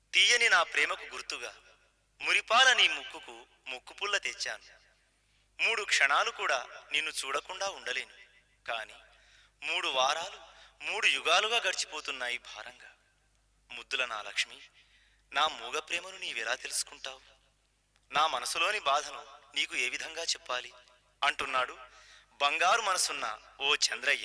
తీయని నా ప్రేమకు గుర్తుగా మురిపాల నీ ముక్కుకు ముక్కుపుల్ల తెచ్చాను మూడు క్షణాలు కూడా నిన్ను చూడకుండా ఉండలేను కాని మూడు వారాలు మూడు యుగాలుగా గడిచిపోతున్నాయి భారంగా ముద్దుల నా లక్ష్మి నా మూగ ప్రేమను నీవెలా తెలుసుకుంటావు నా మనసులోని బాధను నీకు ఏ విధంగా చెప్పాలి అంటున్నాడు బంగారు మనసున్న ఓ చంద్రయ్య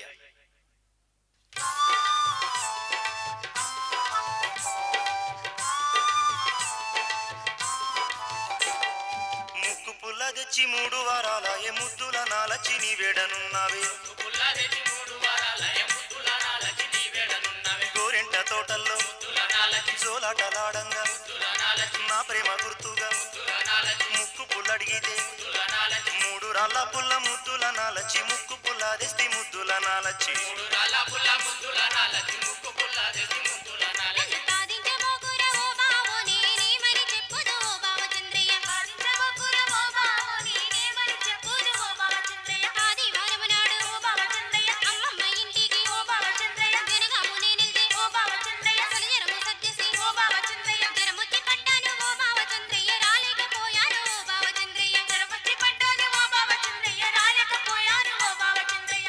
ముక్కు పుల్ల తెచ్చి మూడు వారాల ఏ ముద్దుల నాలచి నీ వేడనున్నావే పుల్లదెచ్చి మూడు వారాల ఎముద్దుల నాలచి నీ వేడనున్నవే గోరెంట తోటల్లో ముద్దుల నాలచి జోలాటలాడంగా ముద్దుల నాలచి నా ప్రేమ గుర్తుగా ముద్దుల నాలచి ముక్కు పుల్లడిగితే ముద్దుల నాలచి మూడు రాళ్ళ పుల్ల ముద్దుల నాలచి ముక్కు పుల్ల తెస్తి ముద్దుల నాలచి మూడు రాళ్ళ పుల్ల ముద్దుల నాలచి ముక్కు పుల్లదెచ్చి ముద్దుల నాలచి సాధించబోకుర ఓ బావో నేనేమని చెప్పుదు ఓ బావ చంద్రయ్య సాధించబోకుర ఓ బావో నేనేమని చెప్పుదు ఓ బావ చంద్రయ్య ఆదివారం నాడు ఓ బావ చంద్రయ్య అమ్మమ్మ ఇంటికి ఓ బావ చంద్రయ్య జనగాము నేనెళ్తే ఓ బావ చంద్రయ్య సలిజరము సత్యసి ఓ బావ చంద్రయ్య జరముచ్చి పడ్డాను ఓ బావ చంద్రయ్య రాలేకపోయాను ఓ బావ చంద్రయ్య జరముచ్చి పడ్డాను ఓ బావ చంద్రయ్య రాలేకపోయాను ఓ బావ చంద్రయ్య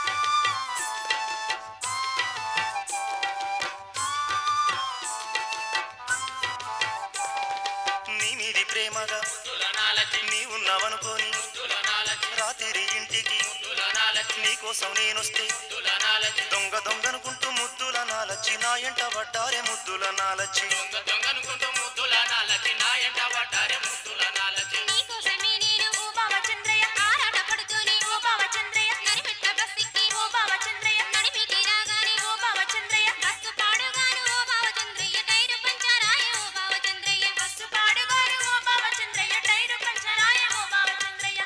నీ మీది ప్రేమగా ముద్దుల నాలచి నీ ఉన్నావనుకోని ముద్దుల నాలచి రాత్రి ఇంటికి ముద్దుల నాలచి నీకోసం నేనొస్తే ముద్దుల నాలచి దొంగ దొంగనుకుంటూ ముద్దుల నాలచి నా ఎంట పడ్డారే ముద్దుల నాలచి దొంగ దొంగనుకుంటూ ముద్దుల నాలచి నా ఎంట పడ్డారే ముద్దుల నాలచి నీకోసమే నేను ఓ బావ చంద్రయ్య ఆరాట పడుతూనే ఓ బావ చంద్రయ్య నడిపెట్ట బస్సెక్కి ఓ బావ చంద్రయ్య నడిమికి రాగానే ఓ బావ చంద్రయ్య బస్సు పాడుగాను ఓ బావ చంద్రయ్య టైరు పంచరాయ ఓ బావ చంద్రయ్య బస్సు పాడుగాను ఓ బావ చంద్రయ్య టైరు పంచరాయ ఓ బావ చంద్రయ్య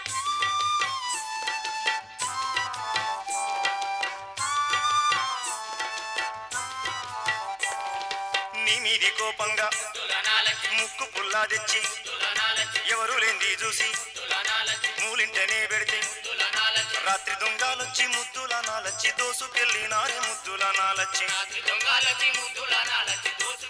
నీ మీది కోపంగా ముద్దుల నాలచి ముక్కు పుల్లా తెచ్చి ముద్దుల నాలచి ఎవరు లేంది చూసి ముద్దుల నాలచి మూలింటనే పెడితే ముద్దుల నాలచి రాత్రి దొంగలొచ్చి ముద్దుల నాలచ్చి దోసుకెళ్ళినారే ముద్దుల నాలచ్చి రాత్రి దొంగలచి ముద్దుల నాలచి దోసు